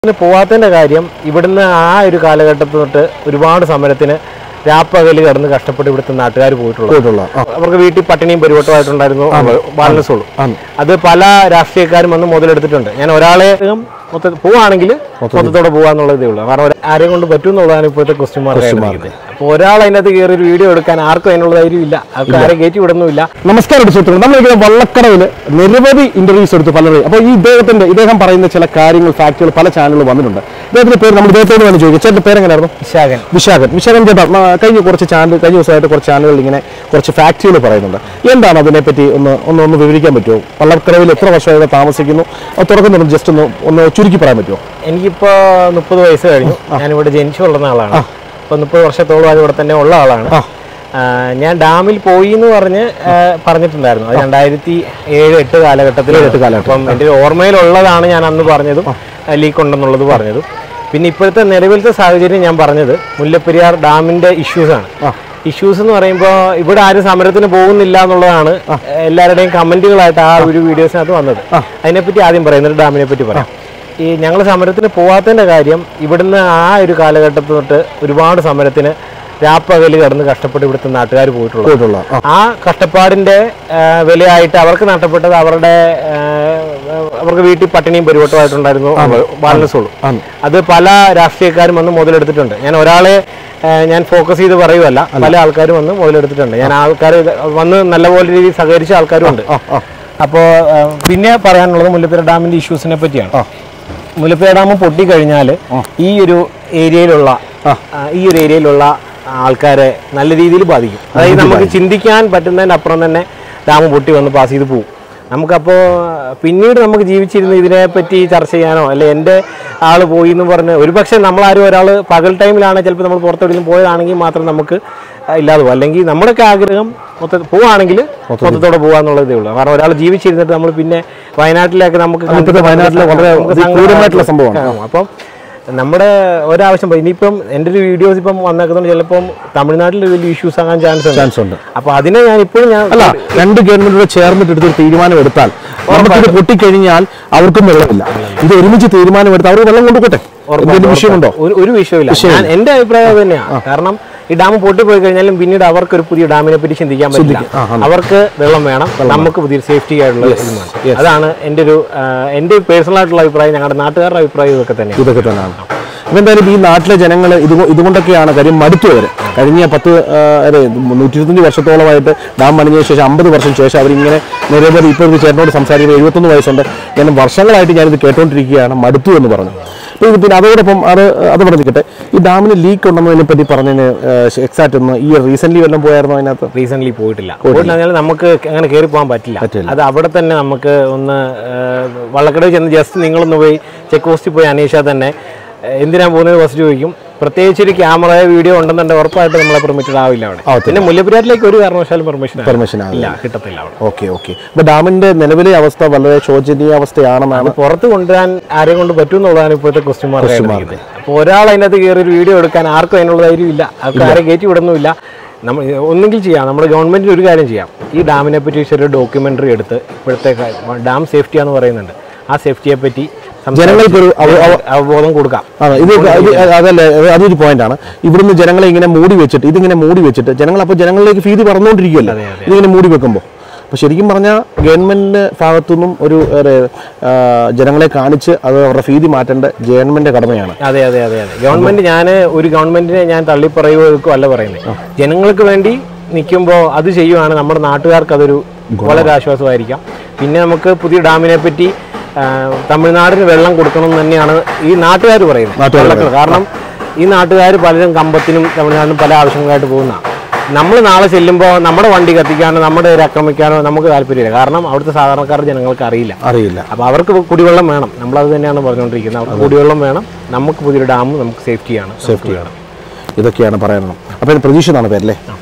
ഇതിന് പോവാത്തതിന്റെ കാര്യം ഇവിടുന്ന് ആ ഒരു കാലഘട്ടത്തിൽ തൊട്ട് ഒരുപാട് സമരത്തിന് രാപ്പകല് കിടന്ന് കഷ്ടപ്പെട്ട് ഇവിടുത്തെ നാട്ടുകാർ പോയിട്ടുള്ളത് പോയിട്ടുള്ള ആ അവർക്ക് വീട്ടിൽ പട്ടിണിയും പരിവട്ടമായിട്ടുണ്ടായിരുന്നു ബാലൻസ് ഉള്ളൂ ആണ്. അത് പല രാഷ്ട്രീയക്കാരും വന്ന് മുതലെടുത്തിട്ടുണ്ട് ഞാൻ ഒരാളെ മൊത്തം പോവാണെങ്കിൽ മൊത്തത്തോടെ പോവാന്നുള്ള ഇതേ ഉള്ളൂ കാരണം ഒരാ- ആരെയും കൊണ്ട് പറ്റും എന്നുള്ളതാണ് ഇപ്പോഴത്തെ ക്വസ്റ്റ്യൻ മാർക്ക് അപ്പോൾ ഒരാൾ അതിനകത്ത് കയറി ഒരു വീഡിയോ എടുക്കാൻ ആർക്കും അതിനുള്ള ധൈര്യം ഇല്ല അവർക്ക് ആരെ കയറ്റി വിടുന്നുമില്ല നമസ്കാരം സുഹൃത്തുക്കൾ നമ്മളിങ്ങനെ വള്ളക്കടവിൽ നിരവധി ഇന്റർവ്യൂസ് എടുത്തു പലരെയും അപ്പോൾ ഈ ഇദ്ദേഹത്തിന്റെ ഇദ്ദേഹം പറയുന്ന ചില കാര്യങ്ങൾ ഫാക്ടുകൾ പല ചാനലുകൾ വന്നിട്ടുണ്ട് ഇദ്ദേഹത്തിന്റെ പേര് നമ്മൾ ഇദ്ദേഹത്തോട് തന്നെ ചോദിക്കും ചേട്ടന്റെ പേരെങ്ങനെയായിരുന്നു വിശാഖൻ വിശാഖൻ വിശാഖൻ ചേട്ടാ ന- കഴിഞ്ഞ കുറച്ച് ചാനൽ കഴിഞ്ഞ ദിവസമായിട്ട് കുറച്ച് ചാനലുകൾ ഇങ്ങനെ കുറച്ച് ഫാക്റ്റുകൾ പറയുന്നുണ്ട് എന്താണ് അതിനെപ്പറ്റി ഒന്ന് ഒന്ന് ഒന്ന് വിവരിക്കാൻ പറ്റുമോ വള്ളക്കടവിൽ എത്ര വർഷമായി താമസിക്കുന്നു അത് തുടക്കം നിന്ന് ജസ്റ്റ് ഒന്ന് ഒന്ന് ചുരുക്കി പറയാൻ പറ്റുമോ എനിക്കിപ്പോ മുപ്പത് വയസ്സ് കഴിഞ്ഞു ഞാനിവിടെ ജനിച്ചു വളർന്ന ആളാണ് ഇപ്പൊ മുപ്പത് വർഷത്തോളം ഇവിടെ തന്നെ ഉള്ള ആളാണ് ആ. ആ, ഞാൻ ഡാമിൽ പോയി എന്ന് പറഞ്ഞ് ആ, പറഞ്ഞിട്ടുണ്ടായിരുന്നു അത് രണ്ടായിരത്തി ഏഴ് എട്ട് കാലഘട്ടത്തിൽ എട്ട് കാലഘട്ടം. അപ്പം എൻ്റെ ഒരു ഓർമ്മയിലുള്ളതാണ് ഞാൻ അന്ന് പറഞ്ഞതും ലീക്ക് ഉണ്ടെന്നുള്ളത് പറഞ്ഞതും പിന്നെ ഇപ്പോഴത്തെ നിലവിലത്തെ സാഹചര്യം ഞാൻ പറഞ്ഞത് മുല്ലപ്പെരിയാർ ഡാമിന്റെ ഇഷ്യൂസ് ആണ് ഇഷ്യൂസ് എന്ന് പറയുമ്പോൾ ഇവിടെ ആരും സമരത്തിന് പോകുന്നില്ല എന്നുള്ളതാണ് എല്ലാവരുടെയും കമന്റുകളായിട്ട് ആ ഒരു വീഡിയോസിനകത്ത് വന്നത് അതിനെപ്പറ്റി ആദ്യം പറയുന്നത് ഡാമിനെ പറ്റി പറയാം ഈ ഞങ്ങൾ സമരത്തിന് പോവാത്തതിന്റെ കാര്യം ഇവിടുന്ന് ആ ഒരു കാലഘട്ടത്തിൽ തൊട്ട് ഒരുപാട് സമരത്തിന് രാപ്പകല് കിടന്ന് കഷ്ടപ്പെട്ട് ഇവിടുത്തെ നാട്ടുകാർ പോയിട്ടുള്ളത് പോയിട്ടുള്ള ആ ആ കഷ്ടപ്പാടിന്റെ ആ, വിലയായിട്ട് അവർക്ക് നഷ്ടപ്പെട്ടത് അവരുടെ ആ, അവർക്ക് വീട്ടിൽ പട്ടിണിയും പരിവട്ടമായിട്ടുണ്ടായിരുന്നു ബാലൻസ് ഉള്ളൂ ആണ്. അത് പല രാഷ്ട്രീയക്കാരും വന്ന് മുതലെടുത്തിട്ടുണ്ട് ഞാൻ ഒരാളെ ആ, ഞാൻ ഫോക്കസ് ചെയ്ത് പറയുമല്ല പല ആൾക്കാരും വന്ന് മുതലെടുത്തിട്ടുണ്ട് ഞാൻ ആൾക്കാർ വന്ന് നല്ലപോലെ രീതിയിൽ സഹകരിച്ച ആൾക്കാരും ഉണ്ട് ആ ആ അപ്പോൾ പിന്നെ പറയാനുള്ളത് മുല്ലപ്പെരിയാർ ഡാമിന്റെ ഇഷ്യൂസിനെ പറ്റിയാണ് ആ. മുല്ലപ്പെരിയാർ ഡാം പൊട്ടിക്കഴിഞ്ഞാൽ ഈ ഒരു ഏരിയയിലുള്ള ആ, ഈ ഒരു ഏരിയയിലുള്ള ആൾക്കാരെ നല്ല രീതിയിൽ ബാധിക്കും അതായത് നമുക്ക് ചിന്തിക്കാൻ പറ്റുന്നതിന് അപ്പുറം തന്നെ ഡാം പൊട്ടി വന്ന് പാസ് ചെയ്ത് പോകും നമുക്കപ്പോൾ പിന്നീട് നമുക്ക് ജീവിച്ചിരുന്ന് ഇതിനെപ്പറ്റി ചർച്ച ചെയ്യാനോ അല്ലെ എൻ്റെ ആൾ പോയി എന്ന് പറഞ്ഞ് ഒരുപക്ഷെ നമ്മളാരും ഒരാൾ പകൽ ടൈമിലാണ് ചിലപ്പോൾ നമ്മൾ പുറത്തെവിടെയും പോയതാണെങ്കിൽ മാത്രം നമുക്ക് ഇല്ലാതെ പോകും അല്ലെങ്കിൽ നമ്മുടെയൊക്കെ ആഗ്രഹം മൊത്തം പോവാണെങ്കിൽ മൊത്തത്തോടെ പോകാന്നുള്ള ഇതേ ഉള്ളൂ കാരണം ഒരാൾ ജീവിച്ചിരുന്നിട്ട് നമ്മൾ പിന്നെ വയനാട്ടിലേക്ക് നമുക്ക് ഇപ്പോഴത്തെ വയനാട്ടിലെ വളരെ നമുക്ക് ക്രൂരമായിട്ടുള്ള സംഭവമാണ്. ആ, അപ്പം നമ്മുടെ ഒരാവശ്യം പോയി. ഇനിയിപ്പം എൻ്റെ ഒരു വീഡിയോസ് ഇപ്പം വന്നേക്കുന്നത് ചിലപ്പം തമിഴ്നാട്ടിൽ വലിയ ഇഷ്യൂസ് ആകാൻ ചാൻസ് ഉണ്ട് ചാൻസ് ഉണ്ട് അപ്പൊ അതിനെ ഞാൻ ഇപ്പോഴും ഞാൻ അല്ല രണ്ട് ഗവൺമെന്റുകൂടെ ചേർന്നിട്ട് എടുത്തൊരു തീരുമാനം എടുത്താൽ നമുക്കിത് പൊട്ടിക്കഴിഞ്ഞാൽ അവർക്കും വെള്ളമില്ല ഇത് ഒരുമിച്ച് തീരുമാനമെടുത്ത് അവർ വെള്ളം കൊണ്ടുപോട്ടെ എന്തെങ്കിലും വിഷയമുണ്ടോ ഒരു ഒരു വിഷയമില്ല ഞാൻ എന്റെ അഭിപ്രായം അത് തന്നെയാണ് കാരണം ഈ ഡാം പൊട്ടിപ്പോയി കഴിഞ്ഞാലും പിന്നീട് അവർക്ക് ഒരു പുതിയ ഡാമിനെ പറ്റി ചിന്തിക്കാൻ പറ്റില്ല ആ, അവർക്ക് വെള്ളം വേണം നമുക്ക് പുതിയ സേഫ്റ്റി ആയിട്ടുള്ള ഇത് വേണം. അതാണ് എൻ്റെ ഒരു ആ, എൻ്റെ പേഴ്സണൽ ആയിട്ടുള്ള അഭിപ്രായം ഞങ്ങളുടെ നാട്ടുകാരുടെ അഭിപ്രായം ഇതൊക്കെ തന്നെയാണ് ഇതൊക്കെ തന്നെയാണ് ഇപ്പം എന്തായാലും ഈ നാട്ടിലെ ജനങ്ങൾ ഇത് ഇതുകൊണ്ടൊക്കെയാണ് കാര്യം മടുത്തു അവർ കഴിഞ്ഞ പത്ത് ആ, അതെ നൂറ്റി ഇരുപത്തഞ്ച് വർഷത്തോളമായിട്ട് ഡാം പണിഞ്ഞതിന് ശേഷം അമ്പത് വർഷം ശേഷം അവരിങ്ങനെ നിരവധി ഇപ്പോൾ ഒരു ചേട്ടനോട് സംസാരിക്കുന്നത് എഴുപത്തൊന്ന് വയസ്സുണ്ട് ഞാൻ വർഷങ്ങളായിട്ട് ഞാനിത് കേട്ടുകൊണ്ടിരിക്കുകയാണ് മടുത്തു എന്ന് പറഞ്ഞു അപ്പോൾ ഇത് പിന്നെ അതോടൊപ്പം അത് അത് പറഞ്ഞു നിൽക്കട്ടെ ഈ ഡാമിന് ലീക്ക് ഉണ്ടെന്നതിനെ പറ്റി പറഞ്ഞതിന് എക്സാക്റ്റ് ഒന്ന് ഈ റീസെന്റ് വല്ലതും പോയായിരുന്നു അതിനകത്ത് റീസെന്റ് പോയിട്ടില്ല പോയിട്ടില്ല പറഞ്ഞാൽ നമുക്ക് അങ്ങനെ കയറി പോകാൻ പറ്റില്ല പറ്റില്ല. അത് അവിടെ തന്നെ നമുക്ക് ഒന്ന് വള്ളക്കടവ് ചെന്ന് ജസ്റ്റ് നിങ്ങളൊന്ന് പോയി ചെക്ക് പോസ്റ്റിൽ പോയി അന്വേഷിച്ചാൽ തന്നെ ഏഹ്, എന്തിനാ പോകുന്നത് ഫസ്റ്റ് ചോദിക്കും പ്രത്യേകിച്ച് ഒരു ക്യാമറ വീഡിയോ ഉണ്ടെന്നുണ്ടെങ്കിൽ ഉറപ്പായിട്ട് നമ്മളെ പെർമിറ്റഡ് ആവില്ല അവിടെ ആവത്തില്ല. പിന്നെ മുല്ലപ്പെരിയാറിലേക്ക് ഒരു കാരണവശാലും പെർമിഷൻ പെർമിഷൻ ആവില്ല ഇല്ല കിട്ടത്തില്ല അവിടെ ഓക്കെ ഓക്കെ അപ്പോൾ ഡാമിന്റെ നിലവിലെ അവസ്ഥ വളരെ ശോചനീയ അവസ്ഥയാണെന്നാണ് പുറത്ത് കൊണ്ടുവരാൻ ആരെയും കൊണ്ട് പറ്റും എന്നുള്ളതാണ് ഇപ്പോഴത്തെ ക്വസ്റ്റ്യൻ മാർക്ക് അപ്പോൾ ഒരാൾ അതിനകത്ത് കയറി ഒരു വീഡിയോ എടുക്കാൻ ആർക്കും അതിനുള്ള ധൈര്യം ഇല്ല അവർക്ക് ആരെ കയറ്റി വിടുന്നുമില്ല നമ്മൾ ഒന്നെങ്കിൽ ചെയ്യാം നമ്മുടെ ഗവൺമെന്റിന് ഒരു കാര്യം ചെയ്യാം ഈ ഡാമിനെ പറ്റി ചെറിയ ഡോക്യുമെന്ററി എടുത്ത് ഇപ്പോഴത്തെ ഡാം സേഫ്റ്റി എന്ന് പറയുന്നുണ്ട് ആ സേഫ്റ്റിയെ പറ്റി സംസാരിച്ച് ജനങ്ങൾക്കൊരു അവ- അവ- അവബോധം കൊടുക്കാം അതെ ഇത് ഇത് അതല്ല അതൊരു പോയിന്റ് ആണ് ഇവിടുന്ന് ജനങ്ങളെ ഇങ്ങനെ മൂടി വെച്ചിട്ട് ഇതിങ്ങനെ മൂടി വെച്ചിട്ട് ജനങ്ങൾ അപ്പോൾ ജനങ്ങളിലേക്ക് ഭീതി പറഞ്ഞുകൊണ്ടിരിക്കുകയല്ലേ ഇതിങ്ങനെ മൂടി വെക്കുമ്പോൾ അപ്പോൾ ശരിക്കും പറഞ്ഞാൽ ഗവൺമെന്റിന്റെ ഭാഗത്തുനിന്നും ഒരു ഒരു, ആ, ജനങ്ങളെ കാണിച്ച് അത് അവരുടെ ഭീതി മാറ്റേണ്ട ഗവൺമെന്റിന്റെ കടമയാണ് അതെ അതെ അതെ അതെ ഗവൺമെന്റ് ഞാൻ ഒരു ഗവൺമെന്റിനെ ഞാൻ തള്ളി പറയുകയോ അല്ല പറയുന്നത് ജനങ്ങൾക്ക് വേണ്ടി നിൽക്കുമ്പോൾ അത് ചെയ്യുവാണ് നമ്മുടെ നാട്ടുകാർക്ക് അതൊരു വളരെ ആശ്വാസമായിരിക്കാം പിന്നെ നമുക്ക് പുതിയ ഡാമിനെ പറ്റി ആ, തമിഴ്നാടിന് വെള്ളം കൊടുക്കണം എന്ന് തന്നെയാണ് ഈ നാട്ടുകാർ പറയുന്നത് നാട്ടുകാര് വെള്ളത്തിന്. കാരണം ഈ നാട്ടുകാർ പലരും കമ്പത്തിനും തമിഴ്നാടിനും പല ആവശ്യങ്ങളായിട്ട് പോകുന്ന നമ്മൾ നാളെ ചെല്ലുമ്പോൾ നമ്മുടെ വണ്ടി കത്തിക്കാനോ നമ്മുടെ ഒരു ആക്രമിക്കാനോ നമുക്ക് താല്പര്യമില്ല കാരണം അവിടുത്തെ സാധാരണക്കാർ ജനങ്ങൾക്ക് അറിയില്ല അറിയില്ല അപ്പോൾ അവർക്ക് കുടിവെള്ളം വേണം നമ്മളത് തന്നെയാണ് പറഞ്ഞുകൊണ്ടിരിക്കുന്നത് അവർക്ക് കുടിവെള്ളം വേണം നമുക്ക് പുതിയൊരു ഡാം നമുക്ക് സേഫ്റ്റിയാണ് സേഫ്റ്റി വേണം ഇതൊക്കെയാണ് പറയാനുള്ളത് അപ്പോൾ പ്രതീക്ഷ എന്നാണ് പേരല്ലേ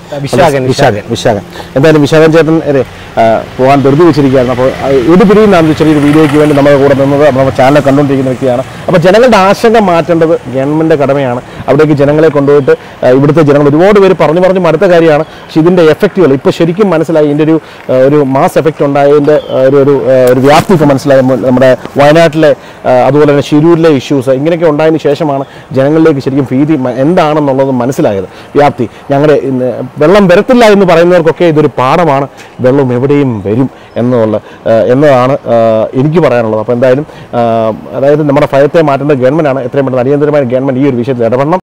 വിശാഖൻ, വിശാഖൻ വിശാഖൻ എന്തായാലും വിശാഖൻ ചേട്ടൻ അതെ ആ, പോകാൻ ധൃതി വെച്ചിരിക്കുകയായിരുന്നു അപ്പോൾ ഇത് പിരിയുന്നതാണ് ചെറിയൊരു വീഡിയോയ്ക്ക് വേണ്ടി നമ്മുടെ കൂടെ നിന്നത് നമ്മുടെ ചാനൽ കണ്ടുകൊണ്ടിരിക്കുന്ന വ്യക്തിയാണ് അപ്പോൾ ജനങ്ങളുടെ ആശങ്ക മാറ്റേണ്ടത് ഗവൺമെൻറ് കടമയാണ് അവിടേക്ക് ജനങ്ങളെ കൊണ്ടുപോയിട്ട് ആ, ഇവിടുത്തെ ജനങ്ങൾ ഒരുപാട് പേര് പറഞ്ഞു പറഞ്ഞ് മടുത്ത കാര്യമാണ് പക്ഷേ ഇതിൻ്റെ എഫക്റ്റുകൾ ഇപ്പോൾ ശരിക്കും മനസ്സിലായി ഇതിൻ്റെ ഒരു ആ, ഒരു മാസ് എഫക്റ്റ് ഉണ്ടായതിൻ്റെ ആ, ഒരു ഒരു ആ, ഒരു വ്യാപ്തി ഇപ്പോൾ മനസ്സിലായി നമ്മ- നമ്മുടെ വയനാട്ടിലെ ആ, അതുപോലെ തന്നെ ശിരൂരിലെ ഇഷ്യൂസ് ഇങ്ങനെയൊക്കെ ഉണ്ടായതിന് ശേഷമാണ് ജനങ്ങളിലേക്ക് ശരിക്കും ഭീതി മ- എന്താണെന്നുള്ളത് മനസ്സിലായത് വ്യാപ്തി ഞങ്ങളുടെ ഇന്ന് വെള്ളം വരത്തില്ല എന്ന് പറയുന്നവർക്കൊക്കെ ഇതൊരു പാഠമാണ് വെള്ളം എവിടെയും വരും എന്നുള്ള ആ, എന്നതാണ് ആ, എനിക്ക് പറയാനുള്ളത് അപ്പോൾ എന്തായാലും ആ, അതായത് നമ്മുടെ ഭയത്തെ മാറ്റേണ്ട ഗവൺമെൻറ്റാണ് എത്രയും പെട്ടെന്ന് അടിയന്തരമായ ഗവൺമെൻറ് ഈ ഒരു വിഷയത്തിൽ ഇടപെടണം